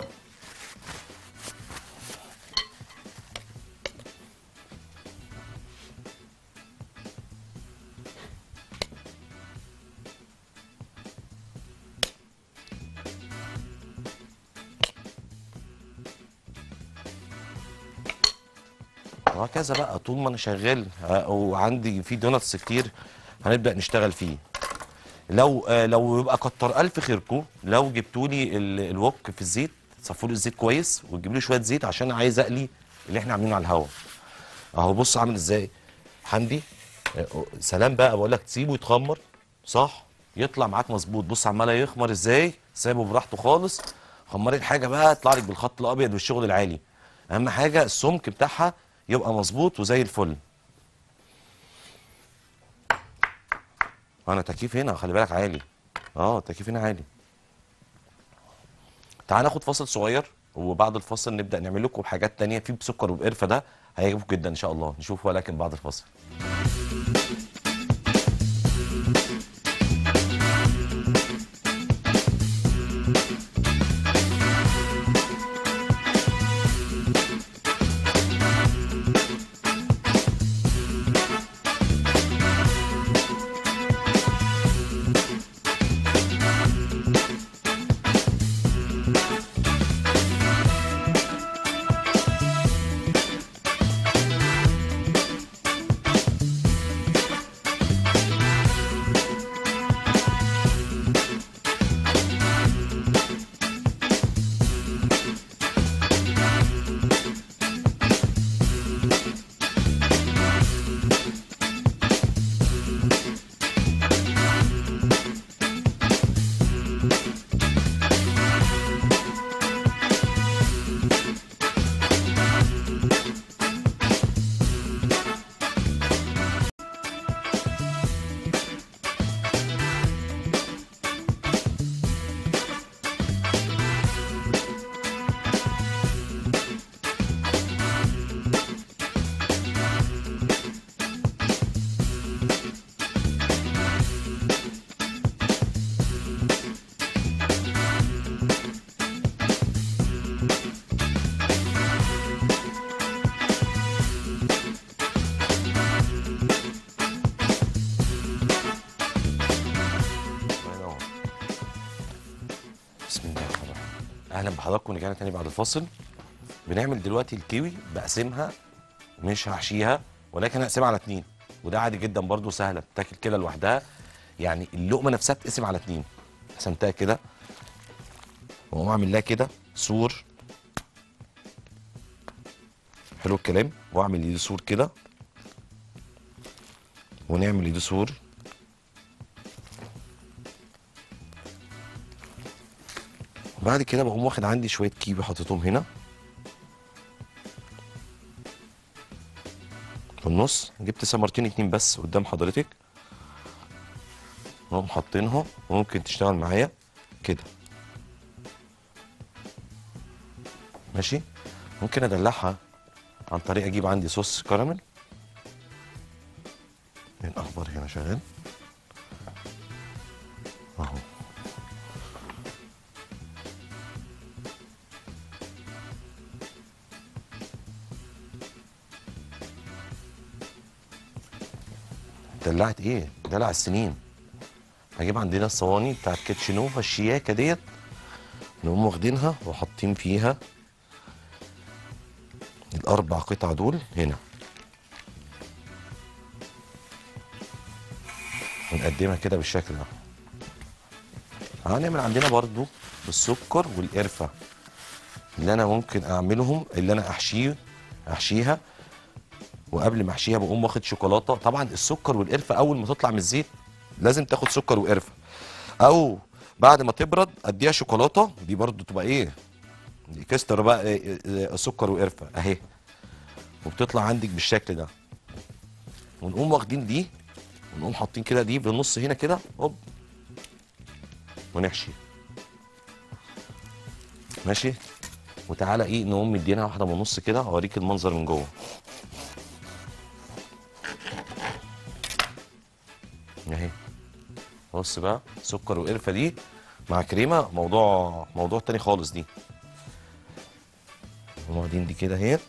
S1: وهكذا بقى طول ما انا شغال آه، وعندي في دونتس كتير هنبدا نشتغل فيه لو آه، لو يبقى كتر الف خيركم لو جبتوا لي ال- الوك في الزيت صفوا لي الزيت كويس وتجيبوا لي شويه زيت عشان عايز اقلي اللي احنا عاملينه على الهواء اهو بص عامل ازاي حمدي آه، سلام بقى بقول لك تسيبه يتخمر صح يطلع معاك مظبوط بص عمال يخمر ازاي سايبه براحته خالص خمري الحاجه بقى يطلع لك بالخط الابيض والشغل العالي اهم حاجه السمك بتاعها يبقى مظبوط وزي الفل انا تكييف هنا خلي بالك عالي اه التكييف هنا عالي تعال ناخد فاصل صغير وبعد الفاصل نبدا نعمل لكم حاجات تانية في بسكر وبقرفه ده هيعجبكم جدا ان شاء الله نشوف ولكن بعد الفاصل الله ينور. بسم الله الرحمن الرحيم اهلا بحضراتكم رجعنا تاني بعد الفاصل بنعمل دلوقتي الكيوي بقسمها مش هحشيها ولكن هقسمها على اتنين وده عادي جدا برضو سهله بتاكل كده لوحدها يعني اللقمه نفسها بتقسم على اتنين قسمتها كده واقوم اعمل لها كده سور حلو الكلام واعمل ايدي سور كده ونعمل ايدي سور بعد كده بقوم واخد عندي شويه كيوي حاططهم هنا في النص جبت ثمرتين اتنين بس قدام حضرتك اقوم حاطينها وممكن تشتغل معايا كده ماشي ممكن ادلعها عن طريق اجيب عندي صوص كراميل من اخبار هنا شغال اهو دلعت ايه دلع السنين هجيب عندنا الصواني بتاعت كيتشنوفا الشياكه ديت نقوم واخدينها وحاطين فيها الاربع قطع دول هنا ونقدمها كده بالشكل ده هنعمل عندنا برضو بالسكر والقرفه اللي انا ممكن اعملهم اللي انا احشيه احشيها وقبل ما احشيها بقوم واخد شوكولاته طبعا السكر والقرفه اول ما تطلع من الزيت لازم تاخد سكر وقرفه او بعد ما تبرد اديها شوكولاته دي برضو تبقى ايه دي كستر بقى إيه إيه سكر وقرفه اهي وبتطلع عندك بالشكل ده ونقوم واخدين دي ونقوم حاطين كده دي بالنص هنا كده هوب ونحشي ماشي وتعالى ايه نقوم مدينا واحده من النص كده اوريك المنظر من جوه اهي بص بقى سكر وقرفه دي مع كريمه موضوع موضوع تاني خالص دي وبعدين دي كده اهي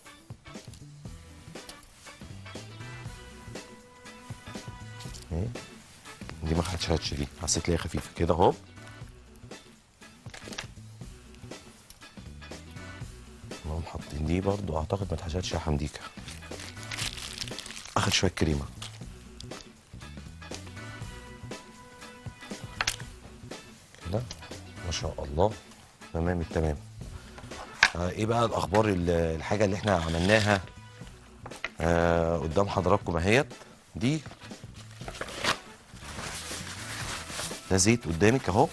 S1: اهي دي ما هتشهدش دي حسيت ليها خفيفه كده اهو نقوم حاطين دي برضو اعتقد ما اتحشتش يا حمديكه اخد شويه كريمه كده ما شاء الله تمام التمام آه ايه بقى الاخبار ال- الحاجه اللي احنا عملناها آه قدام حضراتكم اهيت دي ده زيت قدامك اهو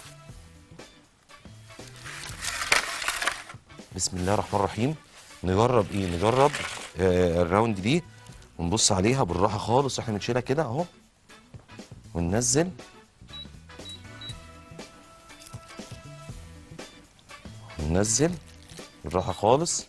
S1: بسم الله الرحمن الرحيم نجرب ايه نجرب آه الراوند دي ونبص عليها بالراحه خالص واحنا بنشيلها كده اهو وننزل وننزل بالراحه خالص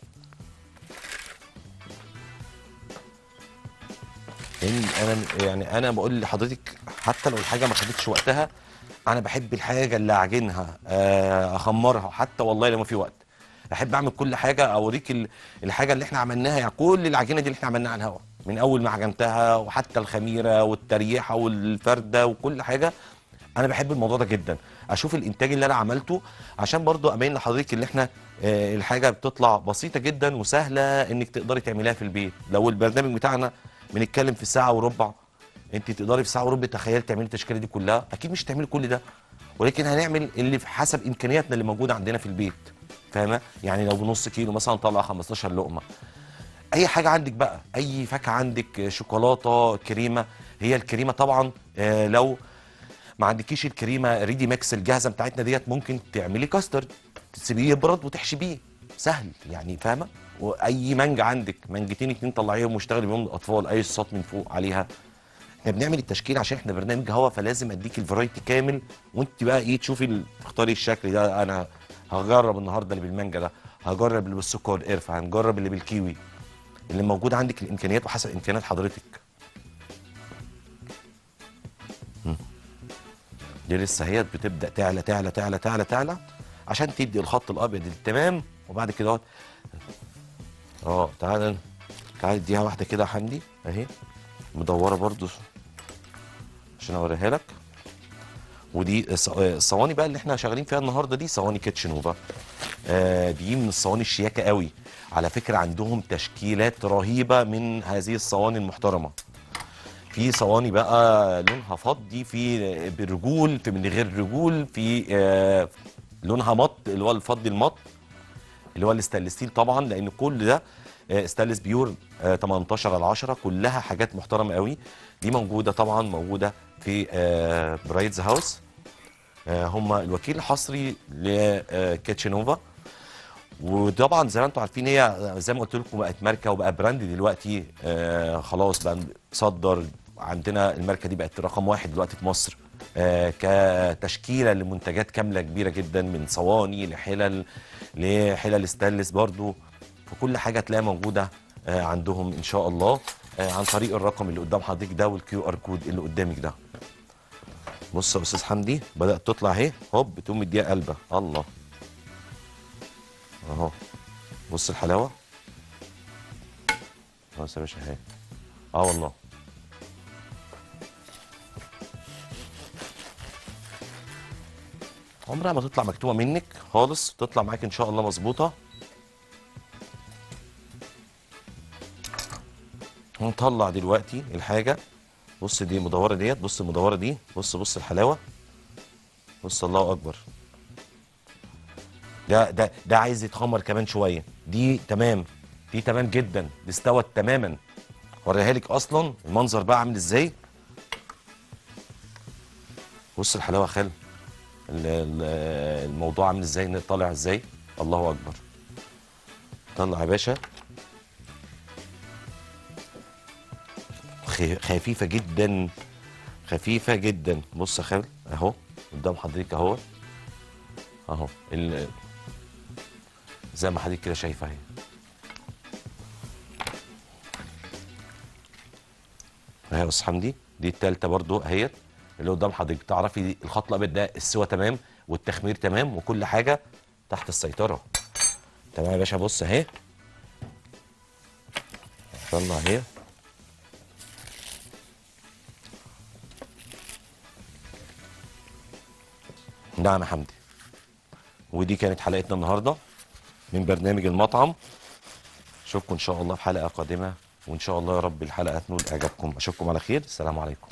S1: لان انا يعني انا بقول لحضرتك حتى لو الحاجه ما خدتش وقتها انا بحب الحاجه اللي اعجنها آه، اخمرها حتى والله لو ما في وقت احب اعمل كل حاجه اوريك ال- الحاجه اللي احنا عملناها يعني كل العجينه دي اللي احنا عملناها على الهواء من اول ما عجنتها وحتى الخميره والتريحه والفرده وكل حاجه انا بحب الموضوع ده جدا اشوف الانتاج اللي انا عملته عشان برضو ابين لحضرتك اللي احنا آه، الحاجه بتطلع بسيطه جدا وسهله انك تقدري تعمليها في البيت لو البرنامج بتاعنا بنتكلم في ساعه وربع انت تقدري في ساعه وربع تخيلي تعملي التشكيله دي كلها اكيد مش هتعملي كل ده ولكن هنعمل اللي في حسب امكانياتنا اللي موجوده عندنا في البيت فاهمه يعني لو بنص كيلو مثلا طلع 15 لقمه اي حاجه عندك بقى اي فاكهه عندك آه، شوكولاته كريمه هي الكريمه طبعا آه، لو ما عندكيش الكريمه ريدي ميكس الجاهزه بتاعتنا ديت ممكن تعملي كاسترد تسيبيه يبرد وتحشي بيه سهل يعني فاهمه واي مانجا عندك مانجتين اتنين طلعيهم واشتغلي بيهم الاطفال اي صوصات من فوق عليها احنا بنعمل التشكيل عشان احنا برنامج هوا فلازم اديك الفرايتي كامل وانت بقى ايه تشوفي ال- تختاري الشكل ده انا هجرب النهارده اللي بالمانجا ده هجرب اللي بالسكر والقرفه هنجرب اللي بالكيوي اللي موجود عندك الامكانيات وحسب امكانيات حضرتك مم. دي لسه هي بتبدا تعلى تعلى تعلى تعلى تعلى عشان تدي الخط الابيض التمام وبعد كده اهوت اه تعالى تعالى اديها واحده كده يا حمدي اهي مدوره برضو عشان اوريها لك ودي الص- آه، الصواني بقى اللي احنا شغالين فيها النهارده دي صواني كيتشن نوفا آه دي من الصواني الشياكه قوي على فكره عندهم تشكيلات رهيبه من هذه الصواني المحترمه في صواني بقى لونها فضي في برجول في من غير رجول في آه لونها مط اللي هو الفضي المط اللي هو الاستانلس ستيل طبعا لان كل ده آه، ستانلس بيور آه، 18 على 10 كلها حاجات محترمه قوي دي موجوده طبعا موجوده في آه، برايدز هاوس آه، هم الوكيل الحصري لكيتشنوفا وطبعا زي ما انتم عارفين هي زي ما قلت لكم بقت ماركه وبقى براند دلوقتي آه خلاص بقى صدر عندنا الماركه دي بقت رقم واحد دلوقتي في مصر آه كتشكيله لمنتجات كامله كبيره جدا من صواني لحلل لحلل ستانلس برضو فكل حاجه تلاقيها موجوده آه عندهم ان شاء الله آه عن طريق الرقم اللي قدام حضرتك ده والكيو ار كود اللي قدامك ده بص يا استاذ حمدي بدات تطلع اهي هوب تقوم مديها قلبه الله اهو بص الحلاوه خلاص يا باشا اهي اه والله عمرها ما تطلع مكتوبه منك خالص تطلع معاك ان شاء الله مظبوطه هنطلع دلوقتي الحاجه بص دي مدوره ديت بص المدوره دي بص بص الحلاوه بص الله اكبر ده ده ده عايز يتخمر كمان شويه دي تمام دي تمام جدا دي استوت تماما وريها لك اصلا المنظر بقى عامل ازاي بص الحلاوه يا خال ال- ال- الموضوع عامل ازاي طالع ازاي الله اكبر طلع يا باشا خ- خفيفه جدا خفيفه جدا بص يا خال اهو قدام حضرتك اهو اهو ال- زي ما حضرتك كده شايفه اهي اهي يا استاذ حمدي دي التالتة برضو اهيت اللي قدام حضرتك تعرفي الخط الابيض ده السوا تمام والتخمير تمام وكل حاجه تحت السيطره تمام يا باشا بص اهي طلع اهي نعم يا حمدي ودي كانت حلقتنا النهارده من برنامج المطعم اشوفكم ان شاء الله في حلقه قادمه وان شاء الله يا رب الحلقه تنول اعجابكم اشوفكم على خير السلام عليكم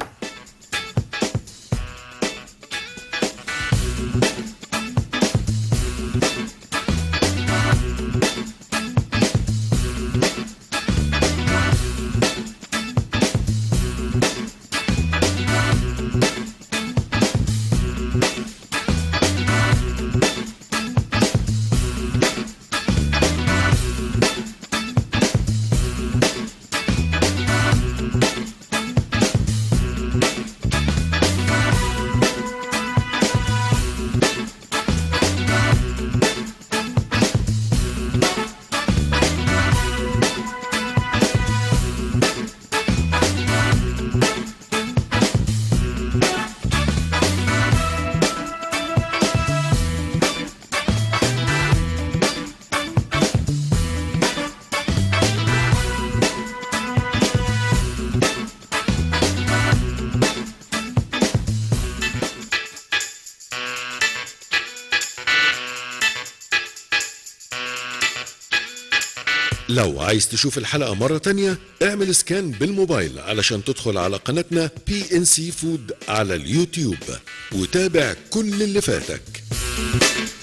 S8: لو عايز تشوف الحلقة مرة تانية اعمل سكان بالموبايل علشان تدخل على قناتنا بي ان سي فود على اليوتيوب وتابع كل اللي فاتك